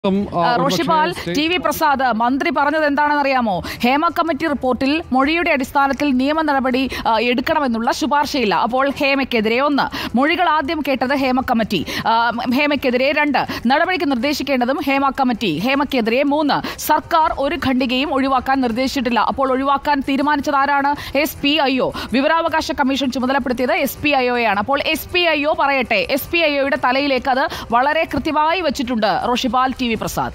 ഉം, ആ, ഒരുപക്ഷേ Roshipal state T V Prasad മന്ത്രി പറഞ്ഞത് എന്താണെന്ന് അറിയാമോ ഹേമ കമ്മിറ്റി റിപ്പോർട്ടിൽ മൊഴിയുടെ അടിസ്ഥാനത്തിൽ നിയമ നടപടി ആ, എടുക്കണമെന്നുള്ള ശുപാർശയില്ല അപ്പോൾ ഹേമയ്ക്കെതിരെ ഒന്ന് മൊഴികൾ ആദ്യം കേട്ടത് ഹേമ കമ്മിറ്റി ആ, ഹേമയ്ക്കെതിരെ രണ്ട് നടപടിക്ക് നിർദ്ദേശിക്കേണ്ടതും ഹേമ കമ്മിറ്റി ഹേമയ്ക്കെതിരെ മൂന്ന് സർക്കാർ ഒരു ഖണ്ഡികയും ഒഴിവാക്കാൻ നിർദ്ദേശിച്ചിട്ടില്ല അപ്പോൾ ഒഴിവാക്കാൻ തീരുമാനിച്ചത് ആരാണ് എസ് പി ഐ ഒ വിവരാവകാശ കമ്മീഷൻ ചുമതലപ്പെടുത്തിയത് എസ് പി ഐ ഒയാണ് അപ്പോൾ എസ് പി ഐ ഒ പറയട്ടെ എസ് പി ഐ ഒയുടെ തലയിലേക്ക് അത് വളരെ കൃത്യമായി വെച്ചിട്ടുണ്ട് റോഷിപാൽ ടി വി പ്രസാദ്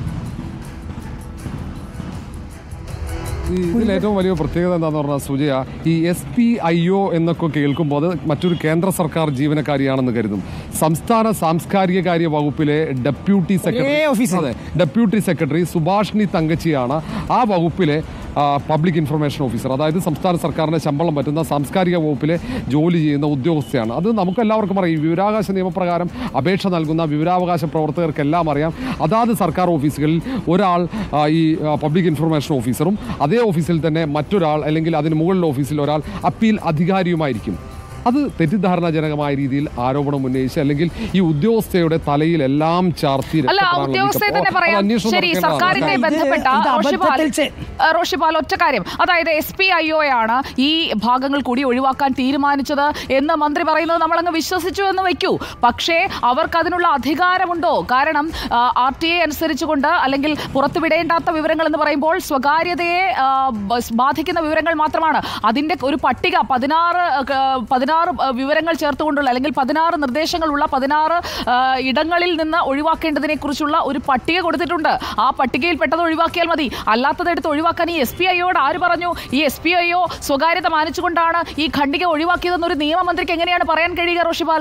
ഈ ഇതിൽ ഏറ്റവും വലിയ പ്രത്യേകത എന്താന്ന് പറഞ്ഞാൽ സുജയ ഈ എസ് പി ഐ ഒ എന്നൊക്കെ കേൾക്കുമ്പോൾ അത് മറ്റൊരു കേന്ദ്ര സർക്കാർ ജീവനക്കാരിയാണെന്ന് കരുതും സംസ്ഥാന സാംസ്കാരിക കാര്യ വകുപ്പിലെ ഡെപ്യൂട്ടി സെക്രട്ടറി ഓഫീസർ. അതെ ഡെപ്യൂട്ടി സെക്രട്ടറി സുഭാഷിണി തങ്കച്ചിയാണ് ആ വകുപ്പിലെ ആ, പബ്ലിക് ഇൻഫർമേഷൻ ഓഫീസർ അതായത് സംസ്ഥാന സർക്കാരിന്റെ ശമ്പളം പറ്റുന്ന സാംസ്കാരിക വകുപ്പിലെ ജോലി ചെയ്യുന്ന ഉദ്യോഗസ്ഥയാണ് അത് നമുക്ക് എല്ലാവർക്കും അറിയാം ഈ വിവരാവകാശ നിയമപ്രകാരം അപേക്ഷ നൽകുന്ന വിവരാവകാശ പ്രവർത്തകർക്കെല്ലാം അറിയാം അതാത് സർക്കാർ ഓഫീസുകളിൽ ഒരാൾ ആ, ഈ ആ, പബ്ലിക് ഇൻഫർമേഷൻ ഓഫീസറും അതേ ഓഫീസിൽ തന്നെ മറ്റൊരാൾ അല്ലെങ്കിൽ അതിന് മുകളിലെ ഓഫീസിൽ ഒരാൾ അപ്പീൽ അധികാരിയുമായിരിക്കും അത് തെറ്റിദ്ധാരണാജനകമായ രീതിയിൽ ആരോപണം ഉന്നയിച്ച് അല്ലെങ്കിൽ ഈ ഉദ്യോഗസ്ഥയുടെ തലയിൽ എല്ലാം ചാർത്തി അല്ല രക്ഷപ്പെടാനുള്ള ഉദ്യോഗസ്ഥയെ തന്നെ നീക്കം. പറയാം അത് അന്വേഷണം ശരി നടക്കേണ്ടതാണ്. സർക്കാരിന്റെ ഇത് ബന്ധപ്പെട്ട ഇത് റോഷിപാൽ അബദ്ധത്തിൽ ചെ- ഏഹ് റോഷിപാൽ ഒറ്റ കാര്യം അതായത് എസ് പി ഐ ഒ ആണ് ഈ ഭാഗങ്ങൾ കൂടി ഒഴിവാക്കാൻ തീരുമാനിച്ചത് എന്ന് മന്ത്രി പറയുന്നത് നമ്മൾ അങ്ങ് വിശ്വസിച്ചു എന്ന് വെക്കൂ പക്ഷേ അവർക്ക് അതിനുള്ള അധികാരമുണ്ടോ കാരണം ആർ ടി ഐ അനുസരിച്ചുകൊണ്ട് അല്ലെങ്കിൽ പുറത്തുവിടേണ്ടാത്ത വിവരങ്ങൾ എന്ന് പറയുമ്പോൾ സ്വകാര്യതയെ ആ, ബ- ബാധിക്കുന്ന വിവരങ്ങൾ മാത്രമാണ് അതിന്റെ ഒരു പട്ടിക പതിനാറ് ഏഹ്, പതിനാറ് ഏഹ്, വിവരങ്ങൾ ചേർത്തുകൊണ്ടുള്ള അല്ലെങ്കിൽ പതിനാറ് നിർദ്ദേശങ്ങളുള്ള പതിനാറ് ഏഹ്, ഇടങ്ങളിൽ നിന്ന് ഒഴിവാക്കേണ്ടതിനെ കുറിച്ചുള്ള ഒരു പട്ടിക കൊടുത്തിട്ടുണ്ട് ആ പട്ടികയിൽ പെട്ടത് ഒഴിവാക്കിയാൽ മതി അല്ലാത്തത് എടുത്ത് ഒഴിവാക്കാൻ ഈ എസ് പി ഐയോട് ആര് പറഞ്ഞു ഈ എസ് പി ഐഒ സ്വകാര്യത മാനിച്ചുകൊണ്ടാണ് ഈ ഖണ്ഡിക ഒഴിവാക്കിയതെന്ന് ഒരു നിയമമന്ത്രിക്ക് എങ്ങനെയാണ് പറയാൻ കഴിയുക റോഷിപാൽ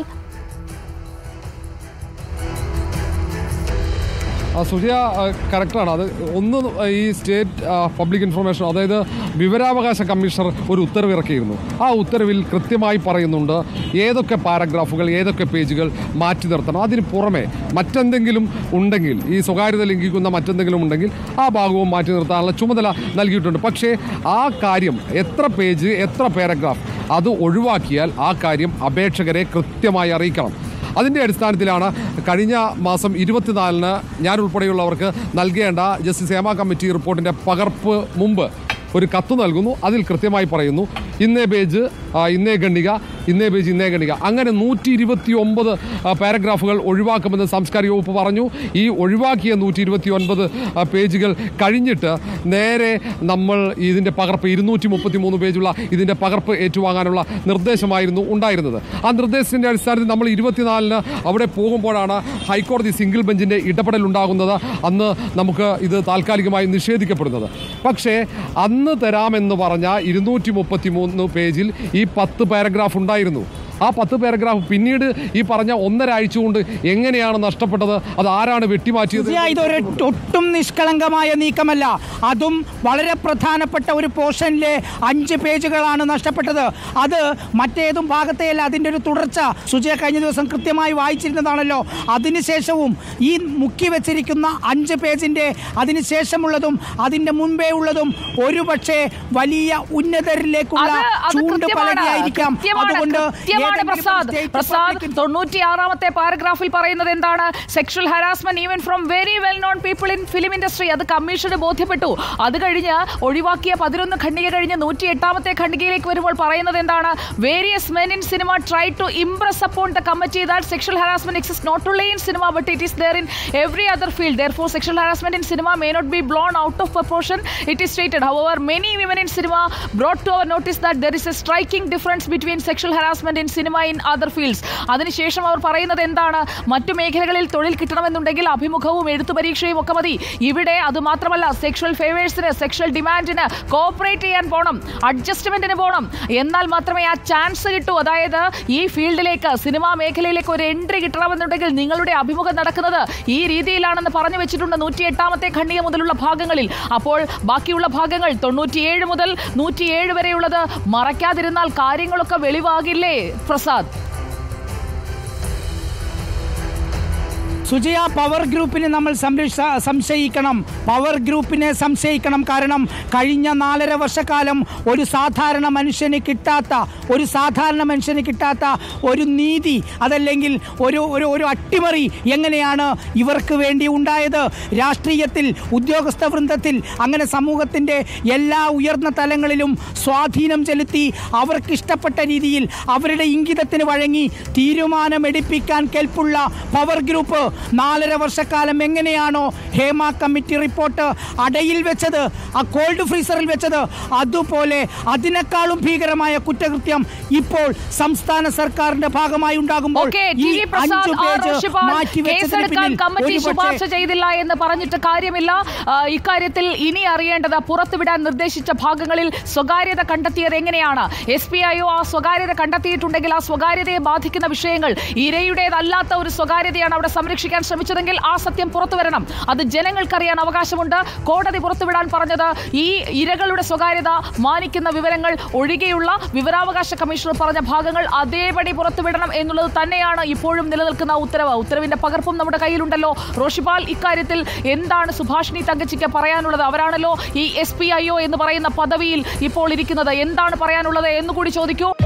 ആ, സുജയ ആ, കറക്റ്റാണ് അത് ഒന്ന് ഈ സ്റ്റേറ്റ് ആ, പബ്ലിക് ഇൻഫർമേഷൻ അതായത് വിവരാവകാശ കമ്മീഷണർ ഒരു ഉത്തരവ് ഇറക്കിയിരുന്നു ആ ഉത്തരവിൽ കൃത്യമായി പറയുന്നുണ്ട് ഏതൊക്കെ പാരഗ്രാഫുകൾ ഏതൊക്കെ പേജുകൾ മാറ്റി നിർത്തണം അതിന് പുറമെ മറ്റെന്തെങ്കിലും ഉണ്ടെങ്കിൽ ഈ സ്വകാര്യത ലംഘിക്കുന്ന മറ്റെന്തെങ്കിലും ഉണ്ടെങ്കിൽ ആ ഭാഗവും മാറ്റി നിർത്താനുള്ള ചുമതല നൽകിയിട്ടുണ്ട് പക്ഷേ ആ കാര്യം എത്ര പേജ് എത്ര പാരഗ്രാഫ് അത് ഒഴിവാക്കിയാൽ ആ കാര്യം അപേക്ഷകരെ കൃത്യമായി അറിയിക്കണം അതിൻ്റെ അടിസ്ഥാനത്തിലാണ് കഴിഞ്ഞ മാസം ഇരുപത്തിനാലിന് ഞാൻ ഉൾപ്പെടെയുള്ളവർക്ക് നൽകേണ്ട ജസ്റ്റിസ് ഹേമ കമ്മിറ്റി റിപ്പോർട്ടിൻ്റെ പകർപ്പ് മുമ്പ് ഒരു കത്ത് നൽകുന്നു അതിൽ കൃത്യമായി പറയുന്നു ഇന്നേ പേജ് ആ, ഇന്നേ ഖണ്ഡിക ഇന്നേ പേജ് ഇന്നേ ഖണ്ഡിക അങ്ങനെ നൂറ്റി ഇരുപത്തി ഒമ്പത് പാരഗ്രാഫുകൾ ഒഴിവാക്കുമെന്ന് സാംസ്കാരിക വകുപ്പ് പറഞ്ഞു ഈ ഒഴിവാക്കിയ നൂറ്റി ഇരുപത്തി ഒൻപത് പേജുകൾ കഴിഞ്ഞിട്ട് നേരെ നമ്മൾ ഇതിൻ്റെ പകർപ്പ് ഇരുന്നൂറ്റി മുപ്പത്തി മൂന്ന് പേജുള്ള ഇതിൻ്റെ പകർപ്പ് ഏറ്റുവാങ്ങാനുള്ള നിർദ്ദേശമായിരുന്നു ഉണ്ടായിരുന്നത് ആ നിർദ്ദേശത്തിൻ്റെ അടിസ്ഥാനത്തിൽ നമ്മൾ ഇരുപത്തിനാലിന് അവിടെ പോകുമ്പോഴാണ് ഹൈക്കോടതി സിംഗിൾ ബെഞ്ചിൻ്റെ ഇടപെടൽ ഉണ്ടാകുന്നത് അന്ന് നമുക്ക് ഇത് താൽക്കാലികമായി നിഷേധിക്കപ്പെടുന്നത് പക്ഷേ അന്ന് തരാമെന്ന് പറഞ്ഞ ഇരുന്നൂറ്റി മുപ്പത്തി മൂന്ന് പേജിൽ ഈ പത്ത് പാരഗ്രാഫ് ഉണ്ടായിരുന്നു ആ പത്ത് പാരഗ്രാഫ് പിന്നീട് ഈ പറഞ്ഞ ഒന്നരാഴ്ച കൊണ്ട് എങ്ങനെയാണ് നഷ്ടപ്പെട്ടത് അത് ആരാണ് വെട്ടിമാറ്റിയത് സുജിയ, ഇതൊരു ഒട്ടും നിഷ്കളങ്കമായ നീക്കമല്ല അതും വളരെ പ്രധാനപ്പെട്ട ഒരു പോർഷനിലെ അഞ്ച് പേജുകളാണ് നഷ്ടപ്പെട്ടത് അത് മറ്റേതും ഭാഗത്തെയല്ല അതിൻ്റെ ഒരു തുടർച്ച സുജയ കഴിഞ്ഞ ദിവസം കൃത്യമായി വായിച്ചിരുന്നതാണല്ലോ അതിനുശേഷവും ഈ മുക്കി വെച്ചിരിക്കുന്ന അഞ്ച് പേജിൻ്റെ അതിനുശേഷമുള്ളതും അതിൻ്റെ മുൻപേ ഉള്ളതും ഒരുപക്ഷെ വലിയ ഉന്നതരിലേക്കുള്ള അത് അത് ചൂണ്ട് കൃത്യമാണ്. പലകയായിരിക്കാം കൃത്യമാണ്, അതുകൊണ്ട് കൃത്യമാണ് ഏതെങ്കിലും പ്രസാദ് സ്റ്റേറ്റ് പ്രസാദ് പബ്ലിക് തൊണ്ണൂറ്റി ആറാമത്തെ പാരഗ്രാഫിൽ പറയുന്നത് എന്താണ് sexual harassment even from very well known people in film industry അത് കമ്മീഷന് ബോധ്യപ്പെട്ടു അത് കഴിഞ്ഞ് ഒഴിവാക്കിയ പതിനൊന്ന് ഖണ്ഡിക കഴിഞ്ഞ് നൂറ്റി എട്ടാമത്തെ ഖണ്ഡികയിലേക്ക് വരുമ്പോൾ പറയുന്നത് എന്താണ് various men in cinema try to impress upon the committee that sexual harassment exist not only in cinema but it is there in every other field therefore sexual harassment in cinema may not be blown out of proportion it is stated however many women in cinema brought to our notice that there is a striking difference between sexual harassment in cinema in other fields അതിനുശേഷം അവർ പറയുന്നത് എന്താണ് മറ്റു മേഖലകളിൽ തൊഴിൽ കിട്ടണമെന്നുണ്ടെങ്കിൽ അഭിമുഖവും എഴുത്തു പരീക്ഷയും ഒക്കെ മതി ഇവിടെ അത് മാത്രമല്ല സെക്ഷൽ ഫേവേഴ്സിന് സെക്ഷൽ ഡിമാൻഡിന് കോപ്പറേറ്റ് ചെയ്യാൻ പോകണം അഡ്ജസ്റ്റ്മെന്റിന് പോകണം എന്നാൽ മാത്രമേ ആ ചാൻസ് കിട്ടൂ അതായത് ഈ ഫീൽഡിലേക്ക് സിനിമാ മേഖലയിലേക്ക് ഒരു എൻട്രി കിട്ടണമെന്നുണ്ടെങ്കിൽ നിങ്ങളുടെ അഭിമുഖം നടക്കുന്നത് ഈ രീതിയിലാണെന്ന് പറഞ്ഞു വെച്ചിട്ടുണ്ട് നൂറ്റി എട്ടാമത്തെ ഖണ്ഡിക മുതലുള്ള ഭാഗങ്ങളിൽ അപ്പോൾ ബാക്കിയുള്ള ഭാഗങ്ങൾ തൊണ്ണൂറ്റിയേഴ് മുതൽ നൂറ്റിയേഴ് വരെയുള്ളത് മറയ്ക്കാതിരുന്നാൽ കാര്യങ്ങളൊക്കെ വെളിവാകില്ലേ പ്രസാദ് സുജയ പവർ ഗ്രൂപ്പിനെ നമ്മൾ സംരക്ഷ സംശയിക്കണം പവർ ഗ്രൂപ്പിനെ സംശയിക്കണം കാരണം കഴിഞ്ഞ നാലര വർഷക്കാലം ഒരു സാധാരണ മനുഷ്യന് കിട്ടാത്ത ഒരു സാധാരണ മനുഷ്യന് കിട്ടാത്ത ഒരു നീതി അതല്ലെങ്കിൽ ഒരു ഒരു ഒരു അട്ടിമറി എങ്ങനെയാണ് ഇവർക്ക് വേണ്ടി ഉണ്ടായത് രാഷ്ട്രീയത്തിൽ ഉദ്യോഗസ്ഥ വൃന്ദത്തിൽ അങ്ങനെ സമൂഹത്തിൻ്റെ എല്ലാ ഉയർന്ന തലങ്ങളിലും സ്വാധീനം ചെലുത്തി അവർക്ക് ഇഷ്ടപ്പെട്ട രീതിയിൽ അവരുടെ ഇംഗിതത്തിന് വഴങ്ങി തീരുമാനമെടുപ്പിക്കാൻ കെൽപ്പുള്ള പവർ ഗ്രൂപ്പ് നാലര വർഷക്കാലം എങ്ങനെയാണോ ഹേമ കമ്മിറ്റി റിപ്പോർട്ട് അടയിൽ വെച്ചത് ആ കോൾഡ് ഫ്രീസറിൽ വെച്ചത് അതുപോലെ അതിനേക്കാളും ഭീകരമായ കുറ്റകൃത്യം ഇപ്പോൾ സംസ്ഥാന സർക്കാരിന്റെ ഭാഗമായി ഉണ്ടാകുമ്പോൾ ഓക്കെ ഈ ടി വി പ്രസാദ് അഞ്ചു ആർ പേജ് റോഷിപാൽ മാറ്റിവെച്ചതിന് കേസെടുക്കാൻ പിന്നിൽ കമ്മിറ്റി ഒരുപക്ഷേ ശുപാർശ ചെയ്തില്ല എന്ന് പറഞ്ഞിട്ട് കാര്യമില്ല ആ, ഇക്കാര്യത്തിൽ ഇനി അറിയേണ്ടത് പുറത്തുവിടാൻ നിർദ്ദേശിച്ച ഭാഗങ്ങളിൽ സ്വകാര്യത കണ്ടെത്തിയത് എങ്ങനെയാണ് എസ് പി ഐഒ ആ സ്വകാര്യത കണ്ടെത്തിയിട്ടുണ്ടെങ്കിൽ ആ സ്വകാര്യതയെ ബാധിക്കുന്ന വിഷയങ്ങൾ ഇരയുടേതല്ലാത്ത ഒരു സ്വകാര്യതയാണ് അവിടെ സംരക്ഷിക്കാൻ ശ്രമിച്ചതെങ്കിൽ ആ സത്യം പുറത്തു വരണം അത് ജനങ്ങൾക്കറിയാൻ അവകാശമുണ്ട് കോടതി പുറത്തുവിടാൻ പറഞ്ഞത് ഈ ഇരകളുടെ സ്വകാര്യത മാനിക്കുന്ന വിവരങ്ങൾ ഒഴികെയുള്ള വിവരാവകാശ കമ്മീഷണർ പറഞ്ഞ ഭാഗങ്ങൾ അതേപടി പുറത്തുവിടണം എന്നുള്ളത് തന്നെയാണ് ഇപ്പോഴും നിലനിൽക്കുന്ന ഉത്തരവ് ഉത്തരവിന്റെ പകർപ്പും നമ്മുടെ കയ്യിലുണ്ടല്ലോ റോഷിപാൽ ഇക്കാര്യത്തിൽ എന്താണ് സുഭാഷിണി തങ്കച്ചിക്ക് പറയാനുള്ളത് അവരാണല്ലോ ഈ എസ് പി ഐ ഒ എന്ന് പറയുന്ന പദവിയിൽ ഇപ്പോൾ ഇരിക്കുന്നത് എന്താണ് പറയാനുള്ളത് എന്നുകൂടി ചോദിക്കൂ